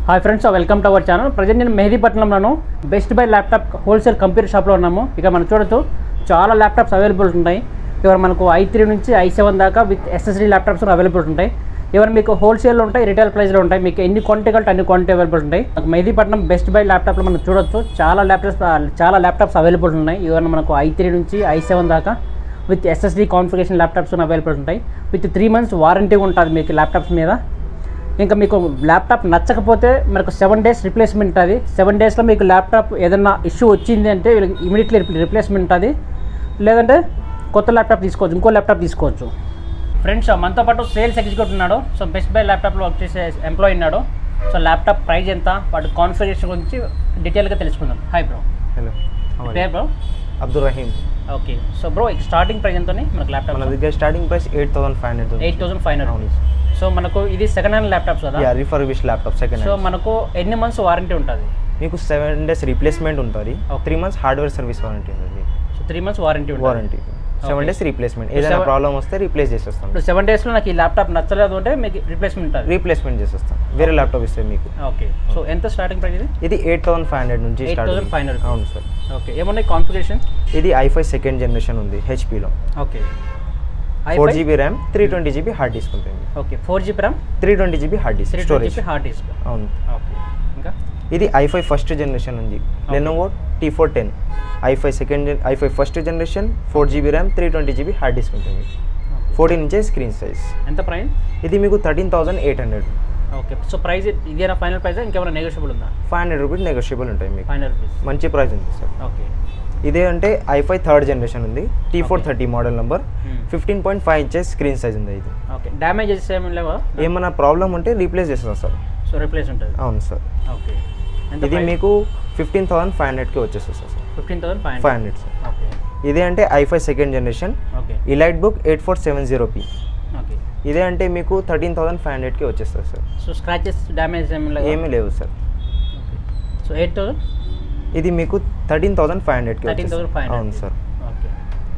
Hi friends welcome to our channel present నేను మెహదీపట్నంలోను Best by laptop wholesale computer షాప్లో ఉన్నాము ఇక మనం చూడొచ్చు చాలా ల్యాప్టాప్స్ అవైలబుల్ ఉంటాయి ఇవర్ మనకు ఐ త్రీ నుంచి ఐ సెవెన్ దాకా విత్ ఎస్ఎస్డి ల్యాప్టాప్స్ అవైలబుల్ ఉంటాయి ఇవర్ మీకు హోల్సేల్లో ఉంటాయి రిటైల్ ప్రైస్లో ఉంటాయి మీకు ఎన్ని క్వాంటిటీ కంటే అన్ని క్వాంటిటీ అవైలబుల్ ఉంటాయి మనకు మెహదీపట్నం బెస్ట్ బై ల్యాప్టాప్లో మనం చూడొచ్చు చాలా ల్యాప్టాప్స్ చాలా ల్యాప్టాప్స్ అవైలబుల్ ఉన్నాయి ఇవర్ మనకు ఐ త్రీ నుంచి ఐ సెవెన్ దాకా with SSD configuration laptops available ఉంటాయి విత్ త్రీ మంత్స్ వారంటీ ఉంటుంది మీకు ల్యాప్టాప్స్ మీద ఇంకా మీకు ల్యాప్టాప్ నచ్చకపోతే మనకు సెవెన్ డేస్ రిప్లేస్మెంట్ ఉంటుంది సెవెన్ డేస్లో మీకు ల్యాప్టాప్ ఏదైనా ఇష్యూ వచ్చింది అంటే ఇమీడియట్లీ రిప్లేస్మెంట్ ఉంటుంది లేదంటే కొత్త ల్యాప్టాప్ తీసుకోవచ్చు ఇంకో ల్యాప్టాప్ తీసుకోవచ్చు ఫ్రెండ్స్ మనతో పాటు సేల్స్ ఎగ్జిక్యూటివ్ ఉన్నాడు సో బెస్ట్ బై ల్యాప్టాప్లో వర్క్ చేసే ఎంప్లాయీ ఉన్నాడు సో ల్యాప్టాప్ ప్రైస్ ఎంత వాటి కాన్ఫిగరేషన్ గురించి డీటెయిల్గా తెలుసుకుందాం హాయ్ బ్రో హలో పేరు bro Abdul Rahim okay so bro starting price ఎంతని మనకు ల్యాప్టాప్ మన దగ్గర starting price eight thousand five hundred eight thousand five అవును హండ్రెడ్ సో మనకు ఇది సెకండ్ హ్యాండ్ ల్యాప్టాప్స్ కదా yeah refurbish laptop second so మనకు ఎన్ని మంత్స్ వారంటీ ఉంటుంది మీకు సెవెన్ డేస్ రీప్లేస్మెంట్ ఉంటుంది Okay. Three months hardware service warranty ఉంటుంది సో త్రీ మంత్స్ వారంటీ ఉంటుంది warranty seven Okay. Days replacement So ఏదైనా seven- ప్రాబ్లమ్ వస్తే రీప్లేస్ చేసేస్తాం ఇప్పుడు సెవెన్ డేస్లో నాకు ఈ ల్యాప్టాప్ నచ్చలేదు అంటే మీకు రిప్లేస్మెంట్ ఉంటుంది రీప్లేస్మెంట్ చేసేస్తాం వేరే ల్యాప్టాప్ ఇస్తే మీకు ఓకే సో ఎంత స్టార్టింగ్ ప్రైస్ ఇది ఇది ఎయిట్ థౌసండ్ ఫైవ్ హండ్రెడ్ నుంచి స్టార్ట్ 8,500. అవును సార్ ఓకే ఏమున్నాయి కాన్ఫిగరేషన్ ఇది ఐఫై సెకండ్ జనరేషన్ ఉంది హెచ్పీలో okay four GB RAM three twenty GB hard disk ఉంటుంది okay four GB RAM three twenty GB hard disk three storage GB hard disk అవును okay ఇంకా ఇది ఐఫై ఫస్ట్ జనరేషన్ ఉంది Lenovo T four ten i five second gen i five first generation four GB RAM three twenty GB hard disk ఉంటుంది fourteen inches screen size ఎంత price ఇది మీకు thirteen thousand eight hundred okay so price ఇదేనా final price ఇంకేమైనా negotiable ఉందా five hundred rupees negotiable ఉంటాయి మీకు final rupees మంచి ప్రైస్ ఉంది సార్ ఓకే ఇదే అంటే ఐఫై థర్డ్ జనరేషన్ ఉంది T four thirty model number Hmm. Fifteen point five inches screen size ఉంది ఇది ఓకే డ్యామేజెస్ ఏమి లేవా ఏమైనా ప్రాబ్లం ఉంటే రీప్లేస్ చేస్తాం సార్ సో రిప్లేస్ ఉంటుంది అవును సార్ ఓకే ఎంత ఇది మీకు ఫిఫ్టీన్ థౌసండ్ ఫైవ్ హండ్రెడ్కి వచ్చేస్తుంది sir fifteen thousand five five hundred sir okay ఇదే అంటే i five second generation okay EliteBook eight four seven zero P okay ఇదే అంటే మీకు థర్టీన్ థౌసండ్ ఫైవ్ హండ్రెడ్కి వచ్చేస్తుంది సార్ సో స్క్రాచెస్ డ్యామేజ్ ఏమి లేవా ఏమీ లేవు సార్ సో ఎయిట్ థౌసండ్ ఇది మీకు థర్టీన్ థౌసండ్ ఫైవ్ హండ్రెడ్కి థర్టీన్ థౌసండ్ ఫైవ్ అవును సార్ ఓకే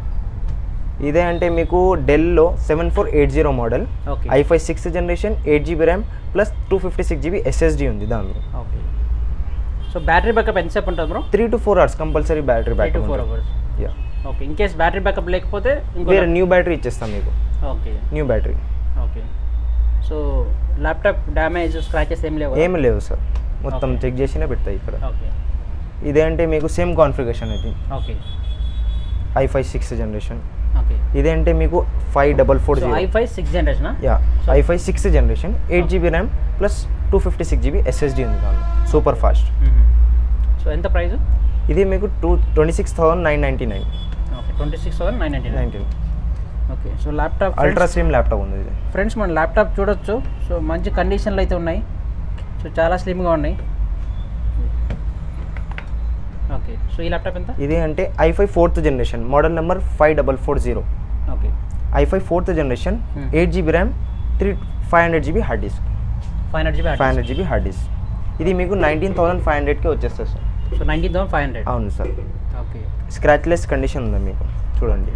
ఇదే అంటే మీకు డెల్లో seven four eight zero model okay i five sixth generation eight GB RAM plus two fifty six GB SSD ఉంది దానిలో ఓకే సో బ్యాటరీ బ్యాకప్ ఎంతసేపు ఉంటుంది bro three to four hours compulsory battery three to backup four hours yeah okay in case battery backup లేకపోతే ఇంకో వేరే new battery ఇచ్చేస్తాం మీకు okay new battery okay so laptop damage scratches ఏం లేవు ఏమి లేవు సార్ మొత్తం Okay. చెక్ చేసినా పెడతాయి ఇక్కడ ఓకే ఇదే అంటే మీకు సేమ్ కాన్ఫిగరేషన్ ఇది okay i five sixth generation okay ఇదే అంటే మీకు five double four so zero i five six generation yeah So- i five sixth generation eight GB RAM plus two fifty six GB SSD ఉంది దానిలో super fast so ఎంత price ఇది మీకు two twenty six thousand nine ninety nine okay twenty six thousand nine ninety nine nineteen okay so laptop ultra slim laptop ఉంది ఇది friends మన laptop చూడొచ్చు so మంచి కండిషన్లో అయితే ఉన్నాయి సో చాలా స్లిమ్గా ఉన్నాయి ఓకే సో ఈ ల్యాప్టాప్ ఎంత ఇది అంటే i five fourth generation model number five double four zero okay i five fourth generation Hmm. Eight GB RAM three five hundred GB hard disk five hundred GB five hundred GB hard disk ఇది మీకు nineteen thousand five హండ్రెడ్కి వచ్చేస్తుంది sir so nineteen thousand five hundred అవును sir okay scratchless condition ఉంది మీకు చూడండి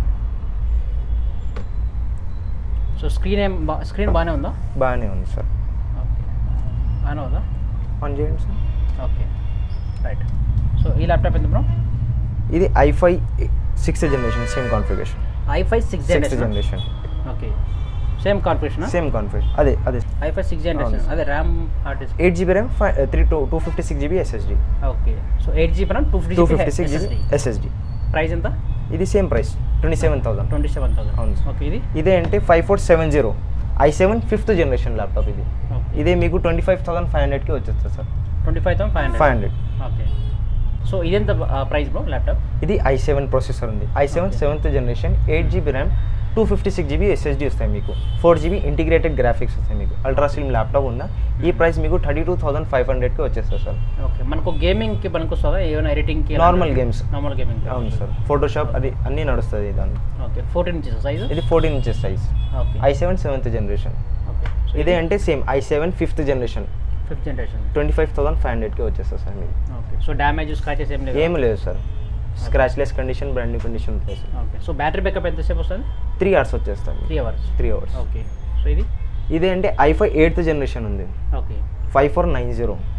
so screen ఏం బా స్క్రీన్ బాగానే ఉందా బాగానే ఉంది సార్ ఓకే బాగానే ఉందా ఆన్ చేయండి సార్ ఓకే రైట్ సో ఈ ల్యాప్టాప్ ఎంత బ్రో ఇది i five sixth generation same configuration i five six sixth generation generation okay same configuration same configuration అదే అదే ఐఫై సిక్స్ జనరేషన్ అవును. అదే RAM hard disk eight GB RAM five three two two fifty six GB SSD okay so eight GB RAM two fifty two fifty six GB SSD price ఎంత ఇది same price twenty seven thousand twenty seven thousand అవును sir. Okay ఇది ఇదే అంటే five four seven zero i seven fifth generation laptop ఇది okay ఇదే మీకు twenty five thousand five హండ్రెడ్కి వచ్చేస్తుంది sir twenty five thousand five five hundred hundred okay so ఇదెంత ప్రైస్ బ్రో ల్యాప్టాప్ ఇది ఐ సెవెన్ ప్రాసెసర్ ఉంది i seven Okay. Seventh generation eight GB RAM two fifty six GB SSD వస్తాయి మీకు four GB integrated graphics వస్తాయి మీకు ultra slim laptop ఉందా ఈ price మీకు థర్టీ టూ థౌసండ్ ఫైవ్ హండ్రెడ్కి వచ్చేస్తుంది సార్ ఓకే మనకు గేమింగ్కి పనికి వస్తుందా ఏమైనా ఎడిటింగ్కి Normal games. నార్మల్ గేమింగ్ అవును సార్ ఫోటోషాప్ అది అన్నీ నడుస్తుంది దాన్ని ఓకే ఫోర్టీన్ ఇంచెస్ సైజు ఇది fourteen inches size okay i seven seventh generation okay ఇదే అంటే same i seven fifth generation fifth generation twenty five thousand five హండ్రెడ్కి వచ్చేస్తుంది సార్ మీకు ఓకే సో డ్యామేజ్ స్క్రాచెస్ ఏం లేదు ఏమి లేదు sir scratchless condition brand new condition ఉంటుంది sir okay so battery backup ఎంతసేపు వస్తుంది త్రీ అవర్స్ వచ్చేస్తాం three hours three hours okay so ఇది ఇదే అంటే ఐఫై ఎయిత్ జనరేషన్ ఉంది okay five four nine zero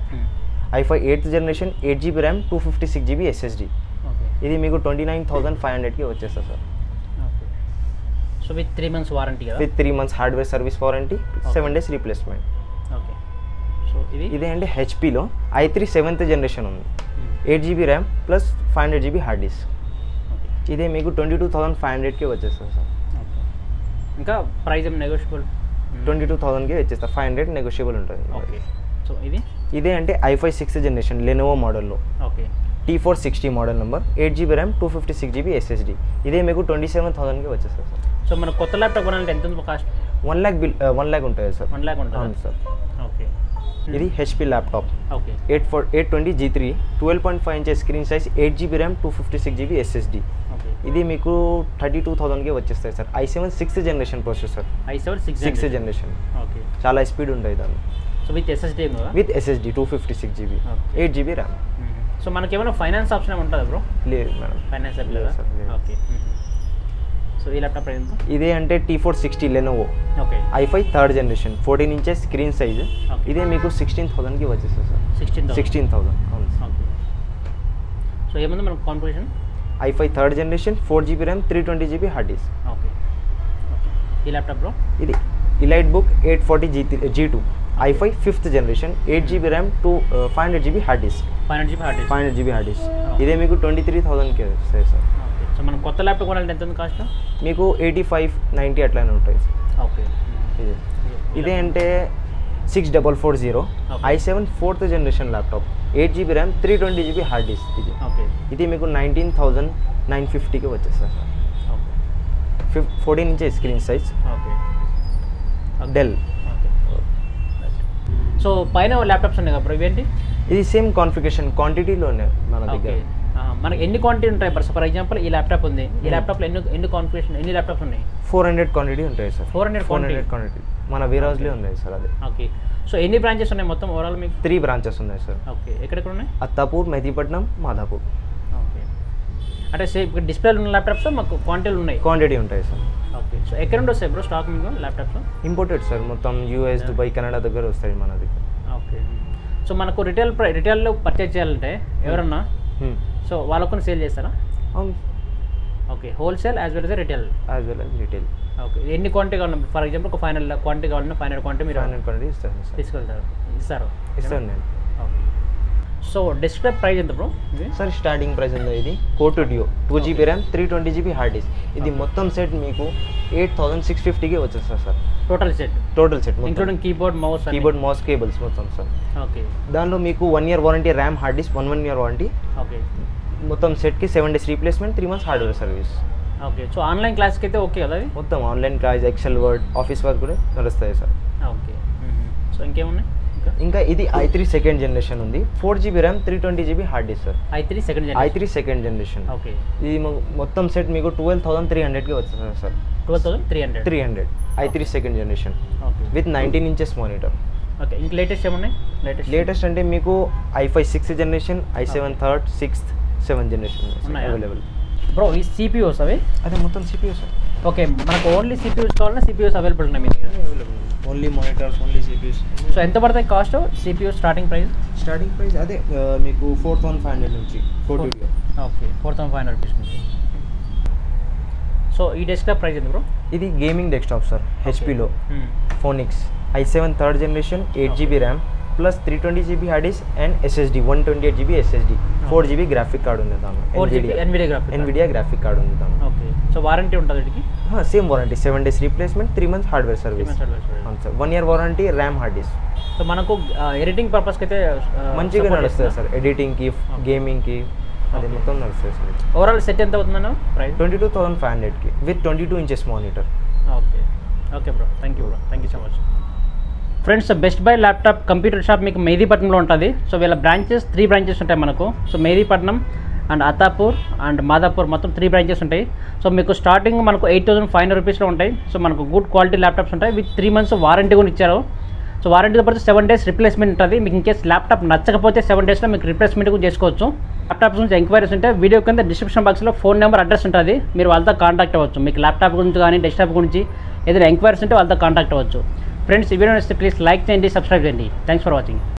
i five eighth generation eight GB RAM two fifty six GB SSD okay ఇది మీకు twenty nine thousand five హండ్రెడ్కి వచ్చేస్తుంది sir okay so with three months warranty కదా with three months hardware service warranty seven days replacement okay so ఇది ఇదే అంటే హెచ్పిలో i three seventh generation ఉంది eight GB RAM plus five hundred GB hard disk okay ఇదే మీకు twenty two thousand five హండ్రెడ్కి వచ్చేస్తుంది సార్ ఓకే ఇంకా ప్రైస్ ఏం నెగోషియబుల్ ట్వంటీ టూ థౌసండ్కి వచ్చేస్తుంది ఫైవ్ హండ్రెడ్ నెగోషియబుల్ ఉంటుంది ఓకే సో ఇది ఇదే అంటే ఐఫై సిక్స్ జనరేషన్ లెనోవో మోడల్లో okay T four sixty model number eight GB RAM two fifty six GB SSD ఇదే మీకు ట్వంటీ సెవెన్ థౌసండ్కి వచ్చేస్తుంది సార్ సో మన కొత్త ల్యాప్టాప్ కొనాలంటే ఎంత ఉంది cost one lakh bill one lakh ఉంటుంది సార్ వన్ ల్యాక్ అవును ఉంటుంది సార్ ఓకే ఇది HP laptop okay eight four eight twenty G three twelve point five inches screen size eight GB RAM two fifty six GB SSD okay ఇది మీకు thirty two థౌసండ్కి వచ్చేస్తాయి sir i seven sixth generation processor i seven six sixth generation okay చాలా speed ఉంటుంది దాన్ని so with SSD కదా with SSD two fifty six GB Okay. Eight GB RAM so మనకి ఏమైనా ఫైనాన్స్ ఆప్షన్ ఏమి ఉంటుందా బ్రో లేదు మేడం ఫైనాన్స్ యాప్ లేదు లేదా సార్, లేదు. ఓకే సో ఈ ల్యాప్టాప్ ప్రైస్ ఎంత ఇదే అంటే T four sixty Lenovo okay i five third generation fourteen inches screen size Okay. ఇదే మీకు సిక్స్టీన్ థౌసండ్కి వచ్చేస్తుంది సార్ సిక్స్టీన్ సిక్స్టీన్ థౌసండ్ అవును సార్ ఓకే సో ఏముంది మనకు configuration i five third generation four GB RAM three twenty GB hard disk okay okay ఈ laptop bro ఇది EliteBook eight forty G G two i five fifth generation eight GB RAM two five hundred GB hard disk five hundred GB hard disk five hundred GB hard disk Okay. ఇదే మీకు twenty three థౌసండ్కి వస్తాయి sir okay so మనం కొత్త laptop కొనాలంటే ఎంత ఉంది cost మీకు eighty five ninety అట్లానే ఉంటాయి సార్ ఓకే ఇది ఇదే అంటే six double four zero Okay. I seven fourth generation laptop eight GB RAM three twenty GB hard disk ఇది ఓకే ఇది మీకు నైన్టీన్ థౌజండ్ నైన్ ఫిఫ్టీకి వచ్చేస్తుంది సార్ ఓకే ఫిఫ్ fourteen inches screen size okay Dell okay so పైన laptops ఉన్నాయి కదా bro ఇవేంటి ఇది సేమ్ కాన్ఫిగరేషన్ క్వాంటిటీలోనే మన ఓకే దగ్గర మనకి ఎన్ని క్వాంటిటీ ఉంటాయి ఫర్ ఫర్ ఎగ్జాంపుల్ ఈ ల్యాప్టాప్ ఉంది ఈ ల్యాప్టాప్లో ఎన్ని ఎన్ని కాన్ఫిగరేషన్ ఎన్ని ల్యాప్టాప్స్ ఉన్నాయి ఫోర్ హండ్రెడ్ క్వాంటిటీ ఉంటాయి సార్ 400 ఫోర్ హండ్రెడ్ క్వాంటిటీ మన వేర్ హౌస్లే ఉన్నాయి సార్ అది ఓకే సో ఎన్ని బ్రాంచెస్ ఉన్నాయి మొత్తం ఓవరాల్ మీకు త్రీ బ్రాంచెస్ ఉన్నాయి సార్ ఓకే ఎక్కడెక్కడ ఉన్నాయి అత్తాపూర్ మెహదీపట్నం మాధాపూర్ ఓకే అంటే సేమ్ ఇక్కడ డిస్ప్లేలు ఉన్న ల్యాప్టాప్స్ మాకు క్వాంటిటీలు ఉన్నాయి క్వాంటిటీ ఉంటాయి సార్ ఓకే సో ఎక్కడ నుండి వస్తాయి బ్రో స్టాక్ మీకు ల్యాప్టాప్స్ ఇంపోర్టెడ్ సార్ మొత్తం యూఎస్ దుబాయ్ కెనడా దగ్గర వస్తాయి మన దగ్గర ఓకే సో మనకు రిటైల్ ప్రై రిటైల్లో పర్చేజ్ చేయాలంటే ఎవరన్నా Hmm. సో వాళ్ళకు సేల్ చేస్తారా అవును okay wholesale as well as retail as well as retail okay ఎన్ని క్వాంటిటీ కావాలి ఫర్ ఎగ్జాంపుల్ ఒక ఫైనల్ క్వాంటిటీ కావాలన్నా ఫైనల్ క్వాంటిటీ మీరు ఫైవ్ హండ్రెడ్ క్వాంటిటీ ఇస్తాను సార్ తీసుకెళ్తారు ఇస్తారు ఇస్తాను నేను ఓకే సో డెస్క్టాప్ ప్రైస్ ఎంత బ్రో ఇది సార్ స్టార్టింగ్ ప్రైస్ ఉంది ఇది కోటు duo two GB RAM three twenty GB hard disk ఇది మొత్తం సెట్ మీకు ఎయిట్ థౌసండ్ సిక్స్ ఫిఫ్టీకి వచ్చేస్తుంది sir total set total set including keyboard mouse keyboard mouse cables మొత్తం సార్ ఓకే దానిలో మీకు one year warranty RAM hard disk one one year warranty okay మొత్తం సెట్కి seven days replacement three months hardware service okay so online క్లాస్కి అయితే okay కదా అది మొత్తం online class excel word office work కూడా నడుస్తాయి సార్ ఓకే సో ఇంకేమున్నాయి ఇంకా ఇంకా ఇది ఐ త్రీ సెకండ్ జనరేషన్ ఉంది four GB RAM three twenty GB hard disc sir I three second I three second generation okay ఇది మొ- మొత్తం సెట్ మీకు ట్వెల్వ్ థౌసండ్ త్రీ హండ్రెడ్కి వచ్చేస్తుంది sir twelve thousand three hundred three hundred I three second generation okay with nineteen inches monitor okay ఇంక latest ఏమున్నాయి latest latest అంటే మీకు I five sixth generation I seven third sixth seventh generation ఉన్నాయా? Available bro ఈ CPUs అవి అదే మొత్తం CPU sir okay మనకు ఓన్లీ సిపియూస్ కావాలన్నా సిపియూస్ అవైలబుల్ ఉన్నాయి మీ దగ్గర available only monitors only CPUs so ఎంత పడతాయి cost CPU starting price starting price అదే ఆ, మీకు ఫోర్ థౌసండ్ ఫైవ్ హండ్రెడ్ నుంచి four two okay four thousand five hundred rupees నుంచి సో ఈ డెస్క్టాప్ ప్రైస్ ఎంత బ్రో ఇది గేమింగ్ డెస్క్టాప్ సార్ హెచ్పిలో Phoenix I seven third generation eight GB RAM plus three twenty GB hard disk and SSD one twenty eight GB SSD four GB graphic card ఉంది four GB దాని Nvidia graphic Nvidia graphic card ఉంది దాని okay so warranty ఉంటుంది వీటికి same warranty seven days replacement three months hardware service అవును sir one year warranty RAM hard disk so మనకు editing పర్పస్కి అయితే మంచిగా నడుస్తుంది సార్ ఎడిటింగ్కి గేమింగ్కి అది మొత్తం నడుస్తుంది సార్ ఓవరాల్ సెట్ ఎంత అవుతుందన్న price twenty two thousand five హండ్రెడ్కి with twenty two inches monitor okay okay bro thank you bro thank you so much friends best by laptop computer shop మీకు మెహదీపట్నంలో ఉంటుంది సో వీళ్ళ బ్రాంచెస్ త్రీ బ్రాంచెస్ ఉంటాయి మనకు so Mehdipatnam and Attapur and Madhapur మొత్తం three branches ఉంటాయి so మీకు starting మనకు ఎయిట్ థౌసండ్ ఫైవ్ హండ్రెడ్ రూపీస్లో ఉంటాయి సో మనకు గుడ్ క్వాలిటీ ల్యాప్టాప్స్ ఉంటాయి విత్ త్రీ మంత్స్ వారంటీ కూడా ఇచ్చారు సో వారంటీతో పాటు సెవెన్ డేస్ రిప్లేస్మెంట్ ఉంటుంది మీకు ఇన్కేస్ ల్యాప్టాప్ నచ్చకపోతే సెవెన్ డేస్లో మీకు రిప్లేస్మెంట్ కూడా చేసుకోవచ్చు ల్యాప్టాప్స్ గురించి ఎంక్వైరీస్ ఉంటే వీడియో కింద డిస్క్రిప్షన్ బాక్స్లో ఫోన్ నెంబర్ అడ్రస్ ఉంటుంది మీరు వాళ్ళతో కాంటాక్ట్ అవ్వచ్చు మీకు ల్యాప్టాప్ గురించి కానీ డెస్క్టాప్ గురించి ఏదైనా ఎంక్వైరీస్ ఉంటే వాళ్ళతో కాంటాక్ట్ అవ్వచ్చు ఫ్రెండ్స్ ఈ వీడియో నచ్చితే ప్లీజ్ లైక్ చేయండి సబ్స్క్రైబ్ చేయండి థ్యాంక్స్ ఫర్ వాచింగ్